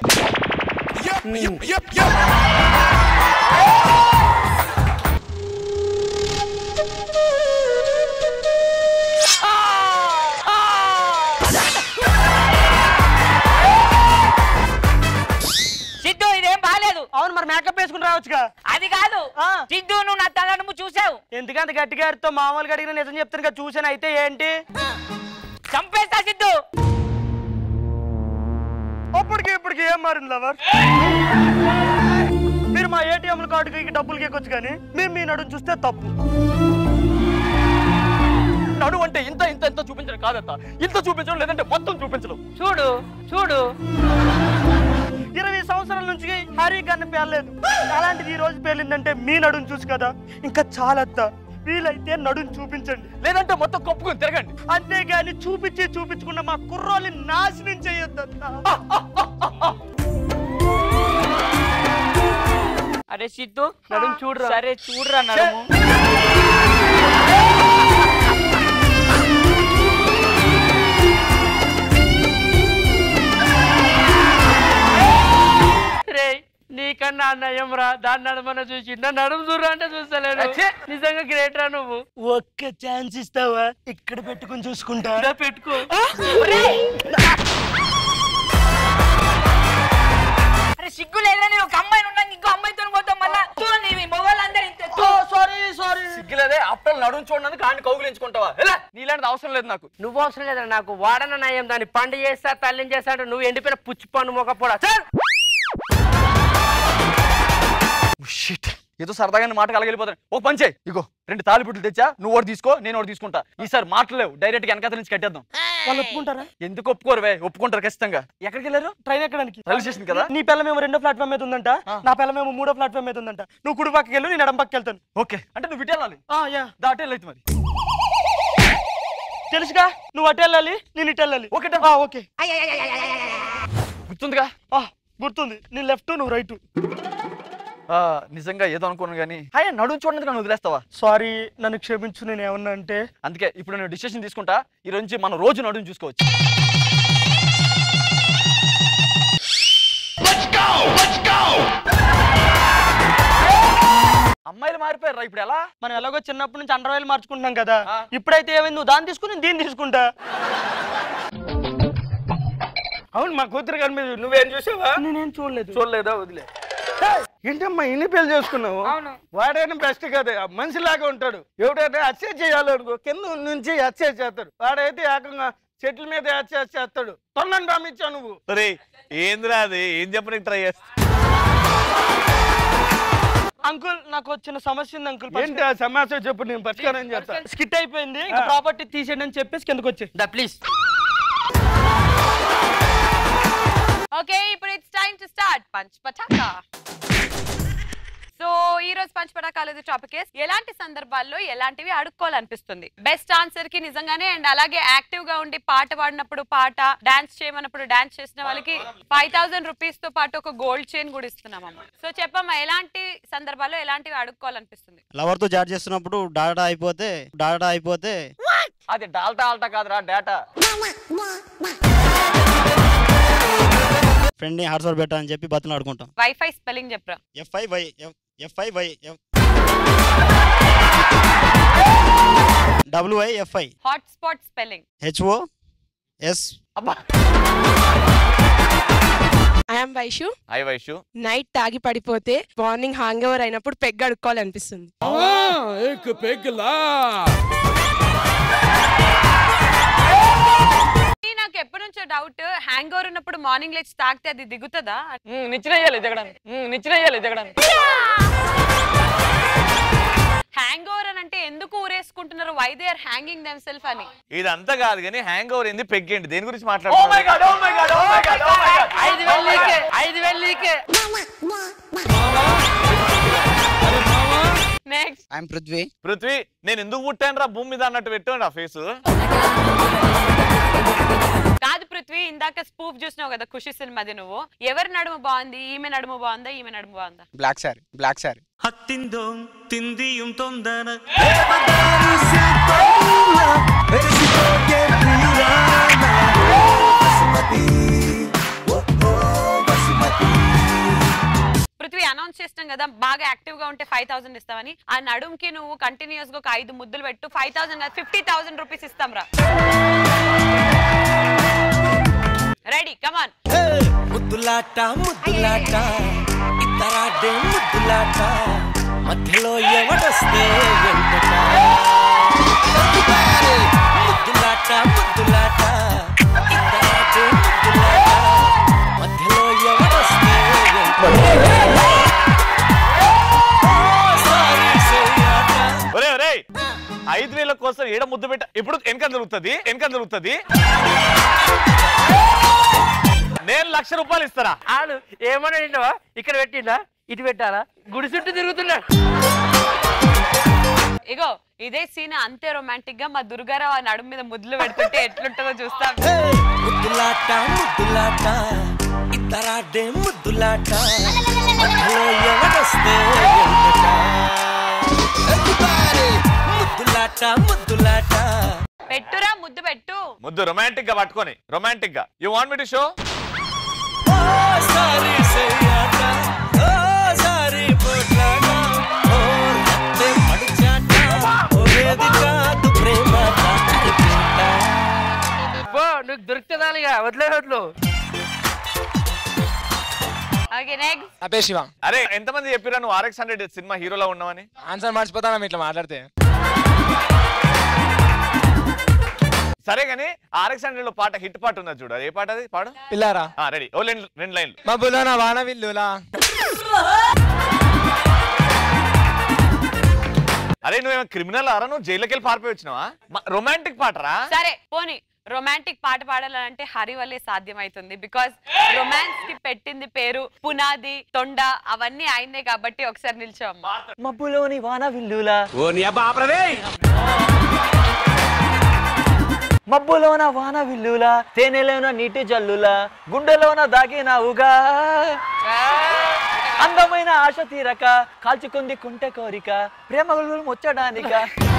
సిద్ధు ఇదేం బాలేదు అవును మరి మేకప్ వేసుకుని రావచ్చుగా అది కాదు ఆ. సిద్ధు నువ్వు నా తల నువ్వు చూసావు ఎందుకంత గట్టిగా అరితో మామూలుగా అడిగిన నిజం చెప్తాను కదా చూసాను అయితే ఏంటి చంపేస్తా సిద్ధు అప్పటికి ఇప్పటికి ఏం మారింది లవర్ మీరు మా ఏటీఎంల కార్డుకి డబ్బులకి ఎక్కొచ్చు కానీ మేము మీ నడుము చూస్తే తప్పు నడు అంటే ఇంత ఇంత ఇంత చూపించడం కాదత్త ఇంత చూపించడం లేదంటే మొత్తం చూపించడం చూడు చూడు ఇరవై సంవత్సరాల నుంచి హరి గన్న పేర్లేదు అలాంటిది ఈ రోజు పేలిందంటే మీ నడుము చూసి కదా ఇంకా చాలత్త వీలైతే నడుము చూపించండి లేదంటే మొత్తం కప్పుకొని తిరగండి అంతేగాని చూపించి చూపించుకున్న మా కుర్రోళ్ళని నాశనం చేయొద్దత్తా అరే సిద్ధు నడుము చూడురా. సరే చూడరా నడుము రే నీకన్నా అన్నయ్యం రా దాన్ని నడమన చూసి నా నడుము చూడు అంటే చూస్తలేను అచ్చే. నిజంగా గ్రేట్ రా నువ్వు ఒక్క ఛాన్స్ ఇస్తావా ఇక్కడ పెట్టుకుని చూసుకుంటా ఇలా పెట్టుకో అరే సిగ్గు లేదురా నేను ఒక అమ్మాయిని ఉన్నాను ఇంకో అమ్మాయితో పోతాం మళ్ళా చూడండి ఇవి మొగోళ్ళందరూ ఇంతే సారీ సారీ సిగ్గులేదే అప్పుడు నడుము చూడడానికి కాడిని కౌగులించుకుంటావా ఎలా నీలాంటిది అవసరం లేదు నాకు నువ్వు అవసరం లేదా నాకు వాడన నయం దాన్ని పండు చేస్తా తల్లిని చేస్తాడు నువ్వు ఎండిపోయిన పుచ్చి పన్ను మొక్కపోడా సార్ షిట్ ఏదో సరదాగా మాట కలగలిపోతాను ఒక పని చేయి ఇగో రెండు తాలిపుట్లు తెచ్చా నువ్వు ఒకటి తీసుకో నేను ఒకటి తీసుకుంటా ఈసారి మాటలేవు డైరెక్ట్ గా వెనకాల నుంచి కట్టేద్దాం వాళ్ళు ఒప్పుకుంటారా ఎందుకు ఒప్పుకోరు వే ఒప్పుకుంటారు ఖచ్చితంగా ఎక్కడికి వెళ్ళారు ట్రైన్ ఎక్కడానికి రైల్వే స్టేషన్ కదా నీ పిల్లమేమో రెండో ప్లాట్ఫామ్ మీద ఉందంట నా పిల్లమేమో మూడో ప్లాట్ఫామ్ మీద ఉందంట నువ్వు కుడి పక్కకి వెళ్ళు నేను ఎడం పక్కకి వెళ్తాను ఓకే అంటే నువ్వు ఇటు వెళ్ళాలి ఆ, యా. దాటే వెళ్ళైతే మరి తెలుసుగా నువ్వు అటు వెళ్ళాలి నేను ఇటు వెళ్ళాలి ఓకే ఆ, ఓకే గుర్తుందిగా ఆ, గుర్తుంది నీ లెఫ్ట్ నువ్వు రైట్ ఆ, నిజంగా ఏదో అనుకోను కానీ హాయ్ నడుము చూడడానికి నన్ను వదిలేస్తావా సారీ నన్ను క్షమించు నేను ఏమన్నా అంటే అందుకే ఇప్పుడు నేను డిసిషన్ తీసుకుంటా ఈ రోజు నుంచి మనం రోజు నడుము చూసుకోవచ్చు అమ్మాయిలు మారిపోయారు ఇప్పుడు ఎలా మనం ఎలాగో చిన్నప్పటి నుంచి అండర్ ఆయిల్ మార్చుకుంటున్నాం కదా ఇప్పుడైతే ఏమైంది నువ్వు దాన్ని తీసుకుని నేను దీన్ని తీసుకుంటా అవును మా కూతురు కనిపించు నువ్వేం చూసావా నేనేం చూడలేదు చూడలేదా వదిలే ఏంటమ్మా ఇన్ని పెళ్లి చేసుకున్నావు అవును. వాడైనా బెస్ట్ కదా మనిషిలాగా ఉంటాడు ఎవడైనా హత్య చేయాలనుకో కింద నుంచి హత్య చేస్తాడు వాడైతే ఏకంగా చెట్ల మీద హత్య చేస్తాడు తొందని పంపించావు నువ్వు రే ఏందిరా అది ఏం చెప్పడానికి ట్రై చేస్తా అంకుల్ నాకు వచ్చిన సమస్య ఉంది అంకుల్ ఏంటి ఆ సమస్య చెప్పు నేను పరిష్కారం చేస్తా స్కిట్ అయిపోయింది ఇంకా ప్రాపర్టీ తీసేయండి అని చెప్పేసి కిందకు వచ్చి దా ప్లీజ్ ఓకే ఇప్పుడు it's time to start punch పటాకా సో ఈ రోజు పంచ్ పటాకాలేదు టాపిక్ ఎలాంటి సందర్భాల్లో ఎలాంటివి అడుక్కోవాలనిపిస్తుంది బెస్ట్ ఆన్సర్ కి నిజంగానే అండ్ అలాగే యాక్టివ్ గా ఉండి పాట పాడినప్పుడు పాట డాన్స్ చేయమన్నప్పుడు డాన్స్ చేసిన వాళ్ళకి ఫైవ్ థౌసండ్ రూపీస్ తో పాటు ఒక గోల్డ్ చైన్ కూడా ఇస్తున్నామమ్మా సో చెప్పమ్మా ఎలాంటి సందర్భాల్లో ఎలాంటివి అడుక్కోవాలనిపిస్తుంది లవర్ తో చాట్ చేస్తున్నప్పుడు డాటా అయిపోతే డాటా అయిపోతే అది డాల్టా ఆల్టా కాదురా డేటా ఫ్రెండ్ ని హాట్స్పాట్ పెట్టా అని చెప్పి బతులు ఆడుకుంటాం వైఫై స్పెల్లింగ్ చెప్పరా F I Y F I Y W I F I hotspot spelling H O S I M వైషు ఐ వైషు నైట్ తాగి పడిపోతే మార్నింగ్ హ్యాంగ్ ఓవర్ అయినప్పుడు పెగ్ అడుక్కోవాలనిపిస్తుంది ఈ నాకు ఎప్పటి నుంచో డౌట్ హ్యాంగ్ ఓవర్ ఉన్నప్పుడు మార్నింగ్ లేచి తాగితే అది దిగుతుందా నిచ్చినయ్యాలి దిగడానికి నిచ్చినయ్యాలి దిగడానికి హ్యాంగ్ ఓవర్ అని అంటే ఎందుకు ఊరేసుకుంటున్నారు why they are hanging them self అని ఇదంతా కాదు కానీ హ్యాంగ్ ఓవర్ ఏంది పెగ్గేంటి దేని గురించి Oh my God, oh my God, oh my God, oh my God. ఐదు వెళ్ళికే ఐదు వెళ్ళికే నెక్స్ట్ ఐఎమ్ పృథ్వీ పృథ్వీ నేను ఎందుకు పుట్టాను రా భూమి మీద అన్నట్టు పెట్టాను ఆ ఫేస్ కాదు పృథ్వీ ఇందాక స్పూఫ్ చూసినావు కదా ఖుషి సినిమాది నువ్వు ఎవరి నడుము బాగుంది ఈమె నడుము బాగుందా ఈమె నడుము బాగుందా బ్లాక్ సారీ బ్లాక్ సారీ ഹത്തിന്തോം തിന്തിയും തൊന്തന పృథ్వీ అనౌన్స్ చేసినాం కదా బాగా యాక్టివ్ గా ఉంటే ఫైవ్ థౌసండ్ ఇస్తామని ఆ నడుముకి నువ్వు కంటిన్యూస్ గా ఒక ఐదు ముద్దులు పెట్టు five thousand fifty thousand rupees ఇస్తాం రా రెడీ కమాన్ ముద్దులాట ముద్దులాట ఇతరాడే ముద్దులాట మధ్యలో ఎవడొస్తే వెంటట ముద్దులాట ముద్దులాట ఇతరాడే ముద్దులాట మధ్యలో ఎవడొస్తే ఒరే ఒరే ఐదు వేల కోసం ఏడ ముద్దు పెట్ట ఇప్పుడు వెనక దొరుకుతుంది వెనక దొరుకుతుంది నేను లక్ష రూపాయలు ఇస్తారా ఆడు ఏమన్నా వింటావా ఇక్కడ పెట్టిండా ఇటు పెట్టాలా గుడి చుట్టూ తిరుగుతున్నాడు ఇగో ఇదే సీన్ అంతే రొమాంటిక్ గా మా దుర్గారావు ఆ నడుము మీద ముద్దులు పెడుతుంటే ఎట్లుంటుందో చూస్తాం ముద్దులాట ముద్దులాట ఇతరాడే ముద్దులాట మధ్యలో ఎవడొస్తే వెంటట ముద్దులాట ముద్దులాట పెట్టురా ముద్దు పెట్టు ముద్దు రొమాంటిక్ గా పట్టుకొని రొమాంటిక్ గా you want me to show sorry సయ్యాట ఓ సారీ పోట్లాట ఓ రత్తే పడిచాట ఓ ఏది కాదు ప్రేమాట అరిపేట పో నువ్వు దొరుకుతుందానిగా వదిలే వదిలు ఓకే నెక్స్ట్ అపే శివ అరే ఎంతమంది చెప్పిరా నువ్వు ఆర్ఎక్స్ హండ్రెడ్ సినిమా హీరోలో ఉన్నావని ఆన్సర్ మర్చిపోతాను ఇట్లా మాట్లాడితే సరే గానీ ఆర్ఎక్స్ హండ్రెడ్ లో పాట హిట్ పాట ఉన్నది చూడు అది ఏ పాట అది పాడు పిల్లారా రెడీ ఓ రెండు రెండు లైన్లు మా బులోనా వాన విల్లులా అరే నువ్వేమో క్రిమినల్ ఆరా నువ్వు జైలుకి వెళ్ళి పారిపోయి వచ్చినావా రొమాంటిక్ పాటరా సరే పోనీ రొమాంటిక్ పాట పాడాలంటే హరి వల్లే సాధ్యమవుతుంది బికాస్ రొమాన్స్ కి పెట్టింది పేరు పునాది తొండ అవన్నీ ఆయనే కాబట్టి ఒకసారి నిల్చోమ్మా మబ్బులోని వాన విల్లులా ఓ నీ అబ్బా ఆపరదే మబ్బులోన వాన విల్లులా తేనెలోన నీటి జల్లులా గుండెలోన దాగినావుగా అందమైన ఆశ తీరక కాల్చుకుంది కుంటె కోరిక ప్రేమ గుళ్ళు ముచ్చడానిక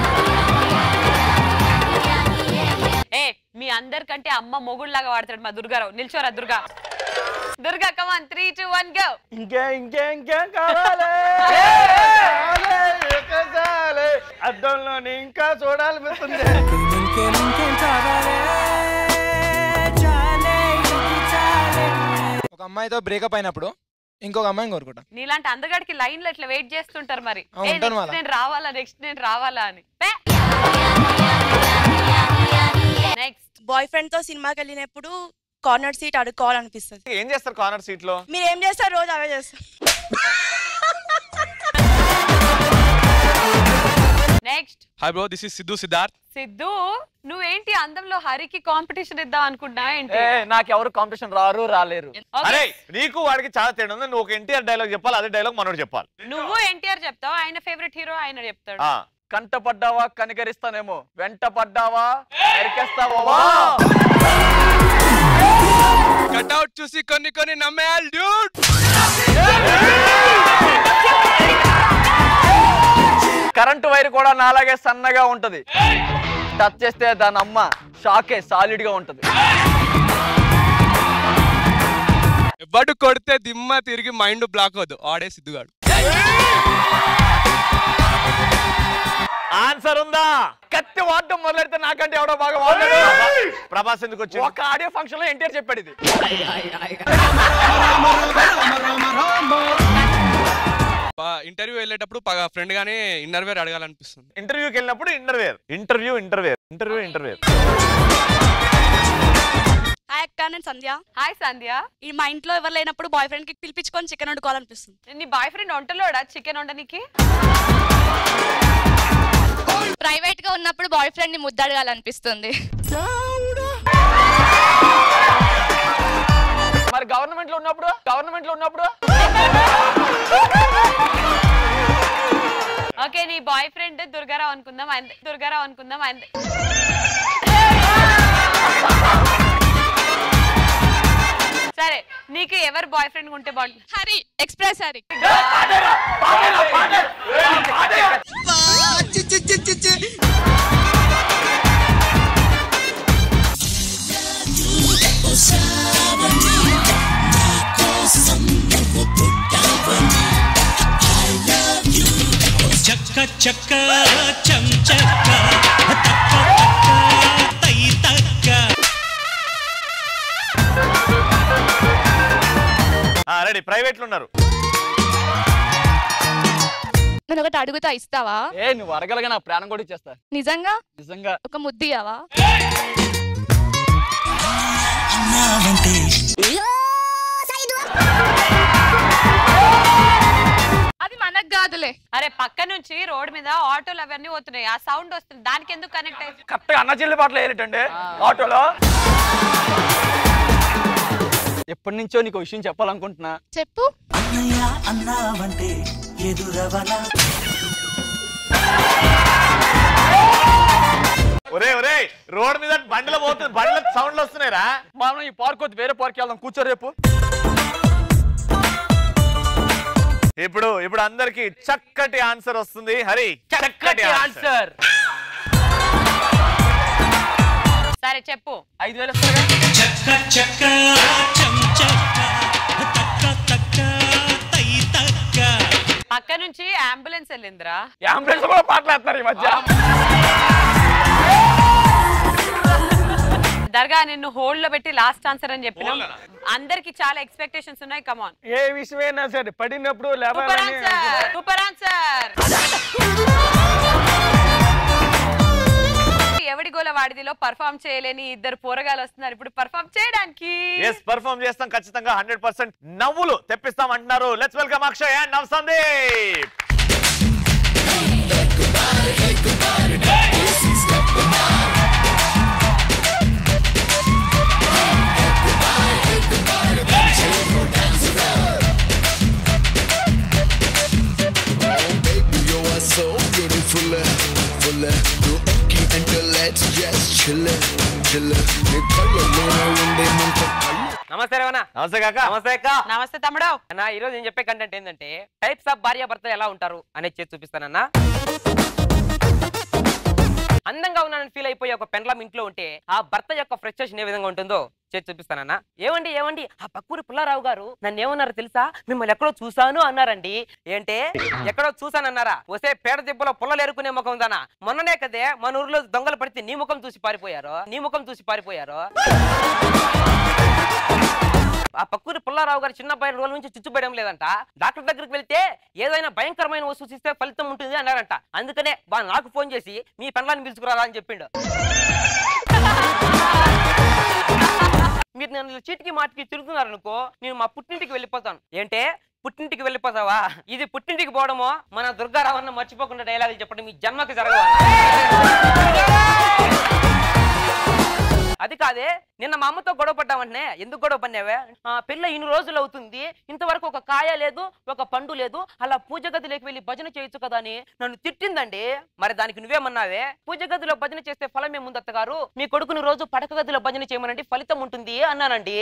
ఏ మీ అందరికంటే అమ్మ మొగుళ్ళలాగా వాడతాడు మా దుర్గారావు నిల్చోరా దుర్గా దుర్గా కమాన్ త్రీ టూ వన్ గో ఇంకే ఇంకే ఇంకేం కావాలి చాలే, ఇక చాలే. అద్దంలోని ఇంకా చూడాలనిపిస్తుంది ఒక అమ్మాయితో బ్రేకప్ అయినప్పుడు ఇంకొక అమ్మాయిని కోరుకుంటా నీలాంటి అందగాడికి లైన్లో ఇట్లా వెయిట్ చేస్తుంటారు మరి ఆ, ఉంటాను నెక్స్ట్ వాళ్ళ. నేను రావాలా నెక్స్ట్ నేను రావాలా అని నెక్స్ట్ బాయ్ ఫ్రెండ్ తో సినిమాకి వెళ్ళినప్పుడు కార్నర్ సీట్ అడుక్కోవాలనిపిస్తుంది ఏం చేస్తారు కార్నర్ సీట్ లో మీరు ఏం చేస్తారు రోజు అవే చేస్తారు next hi bro this is Siddhu Siddharth Siddhu నువ్వేంటి అందంలో హరికి కాంపిటీషన్ ఇద్దాం అనుకుంటున్నా ఏంటి ఏ నాకు ఎవరు కాంపిటీషన్ రారు రాలేరు Okay. అరే నీకు వాడికి చాలా తేడా ఉంది నువ్వు ఒక ఎన్టీఆర్ డైలాగ్ చెప్పాలి అదే డైలాగ్ మనోడు చెప్పాలి నువ్వు ఎన్టీఆర్ చెప్తావు ఆయన ఫేవరెట్ హీరో ఆయన చెప్తాడు ఆ. కంట పడ్డావా కనికరిస్తానేమో వెంట పడ్డావా నరికేస్తావా కట్అవుట్ చూసి కొన్ని కొన్ని నమ్మేయాలి డ్యూడ్ కరెంటు వైర్ కూడా నాలాగే సన్నగా ఉంటది టచ్ చేస్తే దాని అమ్మ షాకే సాలిడ్ గా ఉంటది ఎవడు కొడితే దిమ్మ తిరిగి మైండ్ బ్లాక్ అవద్దు ఆడే సిద్ధుగాడు ఆన్సర్ ఉందా కత్తి వాడటం మొదలెడితే నాకంటే ఎవడో బాగా వాడాడు ప్రభాస్ ఎందుకు వచ్చి ఒక ఆడియో ఫంక్షన్ లో ఎన్టీఆర్ చెప్పాడు ఇది ఇంటర్వ్యూ వెళ్ళేటప్పుడు ఫ్రెండ్ గానే ఇన్నర్ వేర్ అడగాలనిపిస్తుంది ఇంటర్వ్యూకి వెళ్ళినప్పుడు ఇంటర్వేర్ ఇంటర్వ్యూ ఇంటర్వేర్ ఇంటర్వ్యూ ఇంటర్వేర్ హాయ్ అక్క నేను సంధ్య హాయ్ సంధ్య ఈ మా ఇంట్లో ఎవరు లేనప్పుడు బాయ్ ఫ్రెండ్ కి పిలిపించుకొని చికెన్ వండుకోవాలనిపిస్తుంది నీ బాయ్ ఫ్రెండ్ వంటలోడా చికెన్ వండనికి ప్రైవేట్ గా ఉన్నప్పుడు బాయ్ ఫ్రెండ్ ని ముద్దడగాలనిపిస్తుంది మరి గవర్నమెంట్ లో ఉన్నప్పుడు గవర్నమెంట్ లో ఉన్నప్పుడు ఓకే నీ బాయ్ ఫ్రెండ్ దుర్గారావు అనుకుందాం అంతే దుర్గారావు అనుకుందాం అంతే సరే నీకు ఎవరు బాయ్ ఫ్రెండ్ ఉంటే బాగుంటుంది హరి ఎక్స్ప్రెస్ హరి చక్క చక్క చం చక్క తక్క తక్క తై తక్క రెడీ ప్రైవేట్ లో ఉన్నారు నేను ఒకటి అడుగుతా ఇస్తావా ఏ నువ్వు అడగలగా నా ప్రాణం కూడా ఇచ్చేస్తా నిజంగా నిజంగా ఒక ముద్దియావా అది మనకు కాదులే అరే పక్క నుంచి రోడ్ మీద ఆటోలు అవన్నీ పోతున్నాయి ఆ సౌండ్ వస్తుంది దానికి ఎందుకు కనెక్ట్ అయ్యి కరెక్ట్గా అన్న చెల్లి పాటలు వేయలేటండి ఆటోలో ఎప్పటి నుంచో నీకు విషయం చెప్పాలనుకుంటున్నా చెప్పు అన్నావంటే ఎదురవనా ఒరే ఒరే రోడ్ మీద బండ్లు పోతుంది బండ్ల సౌండ్లు వస్తున్నాయిరా మనం ఈ పార్క్ వద్దు వేరే పార్క్ వెళ్దాం కూర్చో రేపు ఇప్పుడు ఇప్పుడు అందరికి చక్కటి ఆన్సర్ వస్తుంది హరి చక్కటి ఆన్సర్ సరే చెప్పు ఐదు వేలు చక్క చక్క చం చక్క తక్క తక్క తై తక్క పక్క నుంచి అంబులెన్స్ వెళ్ళిందిరా అంబులెన్స్ కూడా పాటలేస్తున్నారు ఈ మధ్య దర్గా నిన్ను హోల్డ్ లో పెట్టి లాస్ట్ ఆన్సర్ అని చెప్పినాం అందరికి చాలా ఎక్స్పెక్టేషన్స్ ఉన్నాయి కమాన్ ఏ విషయమైనా సరే పడినప్పుడు సూపర్ లేవాలని ఆన్సర్ సూపర్ ఆన్సర్ ఎవడి గోల వాడిదిలో పర్ఫామ్ చేయలేని ఇద్దరు పోరగాలు వస్తున్నారు ఇప్పుడు పర్ఫామ్ చేయడానికి ఎస్ పర్ఫామ్ చేస్తాం ఖచ్చితంగా హండ్రెడ్ పర్సెంట్ నవ్వులు తెప్పిస్తాం అంటున్నారు let's welcome Akshay and now Sandeep You are so beautiful, full. You okay until let's just chill, chill. నీ కళ్ళలోనే ఉండే మంట కళ్ళు నమస్తే రేవనా నమస్తే కాక నమస్తే అక్క నమస్తే తమ్ముడు అన్న ఈ రోజు నేను చెప్పే కంటెంట్ ఏంటంటే టైప్స్ ఆఫ్ భార్య భర్తలు ఎలా ఉంటారు అనేది చేసి చూపిస్తానన్నా అందంగా ఉన్నానని ఫీల్ అయిపోయి ఒక పెండ్లం ఇంట్లో ఉంటే ఆ భర్త యొక్క ఫ్రస్ట్రేషన్ ఏ విధంగా ఉంటుందో చేసి చూపిస్తానన్నా ఏమండి ఏమండి ఆ పక్కూరి పుల్లారావు గారు నన్ను ఏమన్నారు తెలుసా మిమ్మల్ని ఎక్కడో చూసాను అన్నారండి ఏంటే ఎక్కడో చూసానన్నారా వస్తే పేడ దెబ్బలో పుల్లలు ఎరుకునే ముఖం దానా మొన్ననే కదే మన ఊర్లో దొంగలు పడితే నీ ముఖం చూసి పారిపోయారు నీ ముఖం చూసి పారిపోయారు ఆ పక్కూరి పుల్లారావు గారు చిన్న అబ్బాయి రోజుల నుంచి చుచ్చుపడడం లేదంట డాక్టర్ దగ్గరికి వెళ్తే ఏదైనా భయంకరమైన వస్తువు ఇస్తే ఫలితం ఉంటుంది అన్నారంట అందుకనే బా నాకు ఫోన్ చేసి మీ పెళ్ళాన్ని పిలుచుకురారా అని చెప్పిండు మీరు నన్ను చీటికి మాటికి తిరుగుతున్నారనుకో నేను మా పుట్టింటికి వెళ్ళిపోతాను ఏంటే పుట్టింటికి వెళ్ళిపోతావా ఇది పుట్టింటికి పోవడమో మన దుర్గారావన్న మర్చిపోకుండా డైలాగులు చెప్పడం మీ జన్మకి జరగవా అది కాదే నిన్న మా అమ్మతో గొడవ పడ్డామంటే ఎందుకు గొడవ పడినావే ఆ, పెళ్ళి ఇన్ని రోజులు అవుతుంది ఇంతవరకు ఒక కాయ లేదు ఒక పండు లేదు అలా పూజ గదిలోకి వెళ్ళి భజన చేయొచ్చు కదా అని నన్ను తిట్టిందండి మరి దానికి నువ్వేమన్నావే పూజ గదిలో భజన చేస్తే ఫలం ఏముంది అత్తగారు మీ కొడుకుని రోజు పడక గదిలో భజన చేయమనండి ఫలితం ఉంటుంది అన్నానండి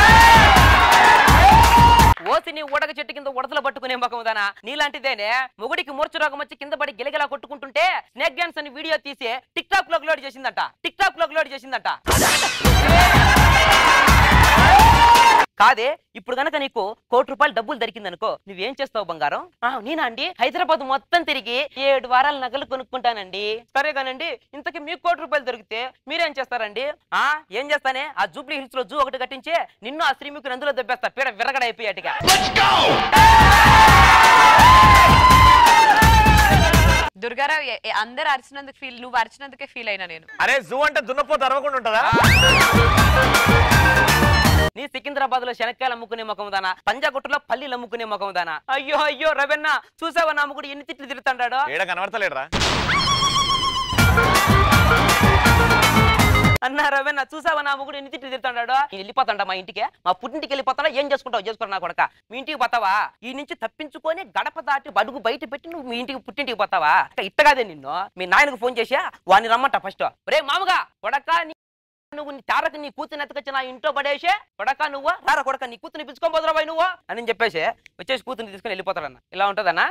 ఓసిని ఉడక చెట్టు కింద ఉడతలు పట్టుకునే ముఖం దానా నీలాంటిదేనే మొగుడికి మూర్ఛ రోగం వచ్చి కింద పడి గిలగిలా కొట్టుకుంటుంటే స్నేక్ డాన్స్ అని వీడియో తీసి టిక్ టాక్ లోకి లోడ్ చేసిందంట టిక్ టాక్ లోకి లోడ్ చేసిందంట కాదే ఇప్పుడు గనక నీకు కోటి రూపాయలు డబ్బులు దొరికిందనుకో నువ్వేం చేస్తావు బంగారం ఆ, నేనా అండి హైదరాబాద్ మొత్తం తిరిగి ఏడు వారాల నగలు కొనుక్కుంటానండి సరే కానండి ఇంతకి మీకు కోటి రూపాయలు దొరికితే మీరేం చేస్తారండి ఆ ఏం చేస్తానే ఆ జూబ్లీ హిల్స్ లో జూ ఒకటి కట్టించి నిన్ను ఆ శ్రీముఖి నందులో దెబ్బేస్తా పీడ విరగడైపోయాటిగా దుర్గారావు ఎ- ఎ- అందరు అరిచినందుకు ఫీల్ నువ్వు అరిచినందుకే ఫీల్ అయినా నేను అరే జూ అంటే దున్నపోతు అరవకుండా ఉంటుందా నీ సికింద్రాబాద్ లో శనక్కాయలు అమ్ముకునే ముఖం దానా పంజాగుట్టులో పల్లీలు అమ్ముకునే ముఖం దానా అయ్యో అయ్యో రవెన్న చూసావా నా అమ్ముకుడు ఎన్ని తిట్లు తిరుగుతాడాడో ఏడ కనబడతలేడరా అన్నా రవెన్న చూసావా నా అమ్ముకుడు ఎన్ని తిట్లు తిరుగుతాడాడో నేను వెళ్ళిపోతాడా మా ఇంటికి మా పుట్టింటికి వెళ్ళిపోతాడా ఏం చేసుకుంటావు చేసుకోరా నా కొడక మీ ఇంటికి పోతావా ఈ నుంచి తప్పించుకొని గడప దాటి బడుగు బయట పెట్టి నువ్వు మీ ఇంటికి పుట్టింటికి పోతావా ఇట్టగాదే నిన్ను మీ నాయనకు ఫోన్ చేసా వాడిని రమ్మంట ఫస్ట్ రే మామగా కొడక నీ- నువ్వు నీ తారక నీ కూతుని ఎత్తకొచ్చి నా ఇంట్లో పడేసే కొడక నువ్వు రారా కొడక నీ కూతుని పిలుచుకొని పోదురా నువ్వు అని చెప్పేసి వచ్చేసి కూతుని తీసుకుని వెళ్ళిపోతాడన్న ఇలా ఉంటుందన్నా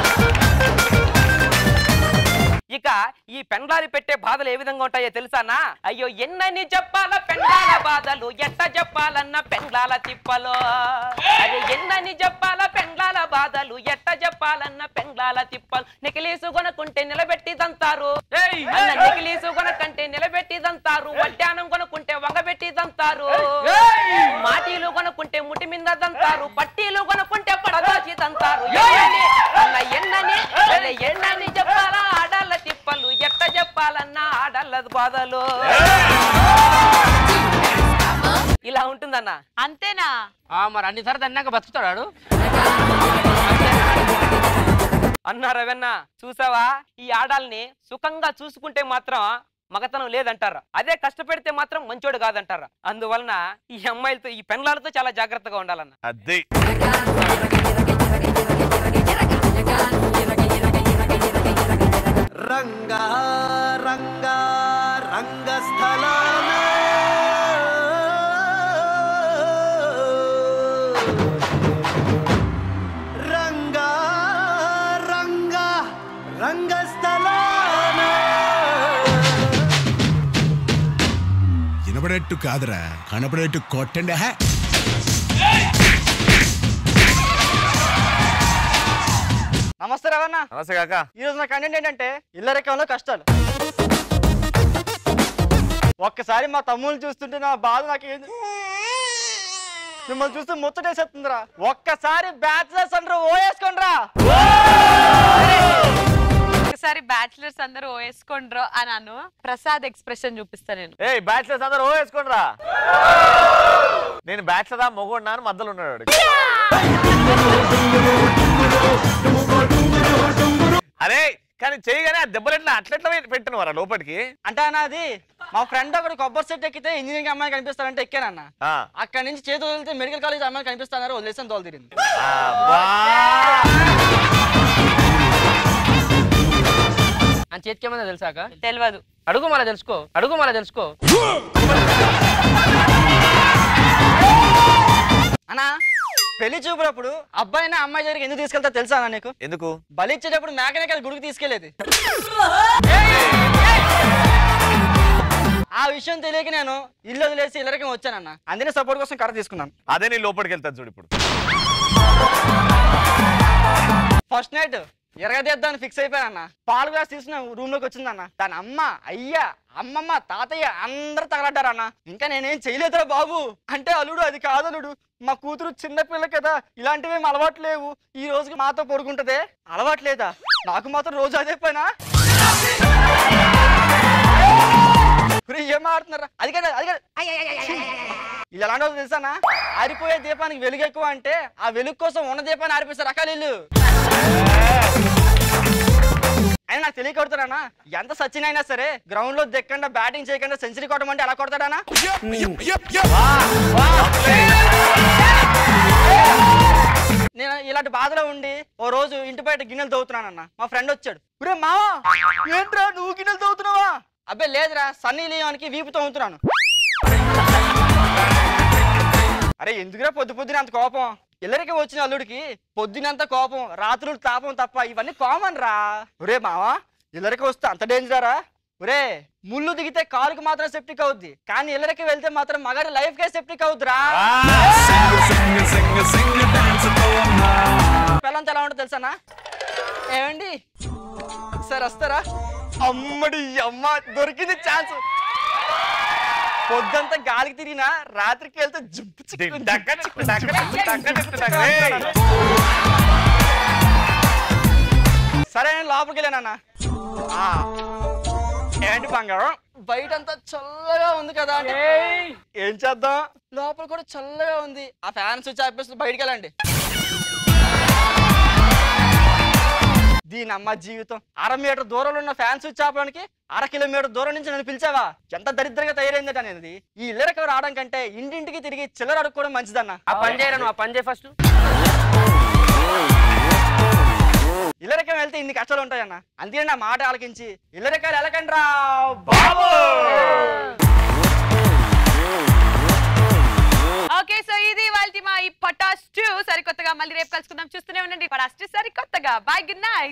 ఇక ఈ పెండ్లారి పెట్టే బాధలు ఏ విధంగా ఉంటాయో తెలుసానా అయ్యో ఎన్నని చెప్పాల పెండ్లాల బాధలు ఎట్ట చెప్పాలన్న పెండ్లాల తిప్పలో అరే ఎన్నని చెప్పాల పెండ్లాల బాధలు ఎట్ట చెప్పాలన్న పెండ్లాల తిప్పలు నికిలీసు కొనుక్కుంటే నిలబెట్టి దంతారు అన్న నికిలీసు కొనకంటే నిలబెట్టి దంతారు వడ్డానం కొనుక్కుంటే వంగబెట్టి దంతారు మాటీలు కొనుక్కుంటే ముటి మీద దంతారు పట్టీలు కొనుక్కుంటే పడదోచి దంతారు ఎన్నని అన్న ఎన్నని అరే ఎన్నని చెప్పాలా ఆడళ్ళ తిప్పలు ఎట్ట చెప్పాలన్నా ఆడళ్ళ బాధలు ఇలా ఉంటుందన్న అంతేనా మరి అన్ని సార్లు అన్నాక బతుకుతాడు అన్నా రవెన్న చూసావా ఈ ఆడాల్ని సుఖంగా చూసుకుంటే మాత్రం మగతనం లేదంటారు అదే కష్టపెడితే మాత్రం మంచోడు కాదంటారు అందువలన ఈ అమ్మాయిలతో ఈ పెన్లాలతో చాలా జాగ్రత్తగా ఉండాలన్న అదే రంగా రంగా రంగస్థలాన రంగా రంగా రంగస్థలాన వినపడేట్టు కాదురా కనపడేట్టు కొట్టండి హే నమస్తే రవణ నమస్తే కాక ఈ రోజు నా కంటెంట్ ఏంటంటే ఇల్లరికంలో కష్టాలు ఒక్కసారి మా తమ్ముళ్ళు చూస్తుంటే నా బాధ నాకు ఏంది మిమ్మల్ని చూస్తే ముచ్చటేసేస్తుందిరా ఒక్కసారి బ్యాచిలర్స్ అందరూ ఓ వేసుకోండిరా ఒకసారి బ్యాచిలర్స్ అందరూ వేసుకోండ్రో అని అను ప్రసాద్ ఎక్స్ప్రెషన్ చూపిస్తా నేను ఏ బ్యాచిలర్స్ అందరూ ఓ వేసుకోండిరా నేను బ్యాచిలరా మొగోడినా అని మధ్యలో ఉన్నాడు వాడు. అరే కానీ చేయగానే ఆ దెబ్బలెట్లా అట్లెట్లా పెట్టిన వారా లోపలికి అంటే అన్న అది మా ఫ్రెండ్ ఒకడు కొబ్బరి సెట్ ఎక్కితే ఇంజనీరింగ్ అమ్మాయి కనిపిస్తారంటే ఎక్కానన్న ఆ. అక్కడ నుంచి చేతి వదిలితే మెడికల్ కాలేజ్ అమ్మాయి కనిపిస్తున్నారు వదిలేసాను తోలు తిరిగింది అని చేతికి ఏమన్నా తెలుసాక తెలియదు అడుగు మళ్ళీ తెలుసుకో అడుగు మళ్ళీ తెలుసుకో అన్నా పెళ్లి చూపులప్పుడు అబ్బాయిని అమ్మాయి దగ్గరికి ఎందుకు తీసుకెళ్తా తెలుసా అన్న నీకు ఎందుకు బలి ఇచ్చేటప్పుడు మేకనే కదా గుడికి తీసుకెళ్లేది ఆ విషయం తెలియక నేను ఇల్లు వదిలేసి ఇల్లరకం వచ్చానన్న అందుకే సపోర్ట్ కోసం కర్ర తీసుకున్నాను అదే నీ లోపలికి వెళ్తాను చూడు ఇప్పుడు ఫస్ట్ నైట్ ఎరగదేద్దామని ఫిక్స్ అయిపోయానన్న పాలు గ్లాస్ తీసుకున్న రూమ్ లోకి వచ్చిందన్న దాని అమ్మ అయ్యా అమ్మమ్మ తాతయ్య అందరూ తగలడ్డారన్న ఇంకా నేనేం చేయలేదురా బాబు అంటే అల్లుడు అది కాదు అల్లుడు మా కూతురు చిన్న పిల్ల కదా ఇలాంటివి ఏం అలవాటు లేవు ఈ రోజుకి మాతో పడుకుంటదే అలవాటు లేదా నాకు మాత్రం రోజు అదే పైన ఏం ఆడుతున్నారా అది కదా అది కదా ఇది ఎలాంటి వాళ్ళు తెలుసానా ఆరిపోయే దీపానికి వెలుగు ఎక్కువ అంటే ఆ వెలుగు కోసం ఉన్న దీపాన్ని ఆరిపిస్తారు రకాలు ఇల్లు అయినా నాకు తెలియ కొడతాడనా ఎంత సచిన్ అయినా సరే గ్రౌండ్ లో దెక్కండా బ్యాటింగ్ చేయకుండా సెంచరీ కొట్టమంటే ఎలా కొడతాడనా నేను ఇలాంటి బాధలో ఉండి ఓ రోజు ఇంటి బయట గిన్నెలు తవ్వుతున్నానన్న మా ఫ్రెండ్ వచ్చాడు ఒరే మావా ఏంట్రా నువ్వు గిన్నెలు తవ్వుతున్నావా అబ్బే లేదురా సన్నీ లియోన్కి వీపు తవ్వుతున్నాను అరే ఎందుకురా పొద్దు పొద్దున అంత కోపం ఇల్లరికి వచ్చిన అల్లుడికి పొద్దునంత కోపం రాత్రులు తాపం తప్ప ఇవన్నీ కామన్ రా ఒరే మావా ఇల్లరికి వస్తే అంత డేంజరా ఒరే ముళ్ళు దిగితే కాలుకి మాత్రం సెప్టిక్ అవుద్ది కానీ ఇల్లరికి వెళ్తే మాత్రం మగాడి లైఫ్ కే సెప్టిక్ అవుద్దిరా పిల్లంతా ఎలా ఉంటుంది తెలుసానా ఏమండి సార్ వస్తారా అమ్మడి అమ్మ దొరికింది ఛాన్స్ పొద్దంతా గాలికి తిరిగినా రాత్రికి వెళ్తే జంపు చిక్కు, దగ్గ చిక్కు, దగ్గ చిక్కు, దగ్గ చిక్కు, దగ్గ చిక్కు. సరే నేను లోపలికి వెళ్ళానన్నా ఆ, ఏంటి బంగారం బయట అంతా చల్లగా ఉంది కదా అంటే, ఏం చేద్దాం లోపల కూడా చల్లగా ఉంది ఆ ఫ్యాన్ స్విచ్ ఆపేసి బయటికి వెళ్ళండి దీని అమ్మ జీవితం అర మీటర్ దూరంలో ఉన్న ఫ్యాన్ స్విచ్ ఆపడానికి అర కిలోమీటర్ దూరం నుంచి నన్ను పిలిచావా ఎంత దరిద్రంగా తయారైందట అనేది ఈ ఇల్లరికి రావడం కంటే ఇంటింటికి తిరిగి చిల్లర అడుక్కోవడం మంచిదన్న ఆ పని చేయరా నువ్వు ఆ పని చేయి ఫస్ట్ ఇల్లరికం వెళ్తే ఇన్ని కష్టాలు ఉంటాయన్న అందుకే నా మాట ఆలకించి ఇల్లరికాయలు వెళ్ళకండి రా బాబు ఓకే సో ఇది వాళ్ళ మా ఈ పటాస్ టూ సరికొత్తగా మళ్ళీ రేపు కలుసుకుందాం చూస్తూనే ఉండండి పటాస్ టూ సరికొత్తగా బాయ్ గుడ్ నైట్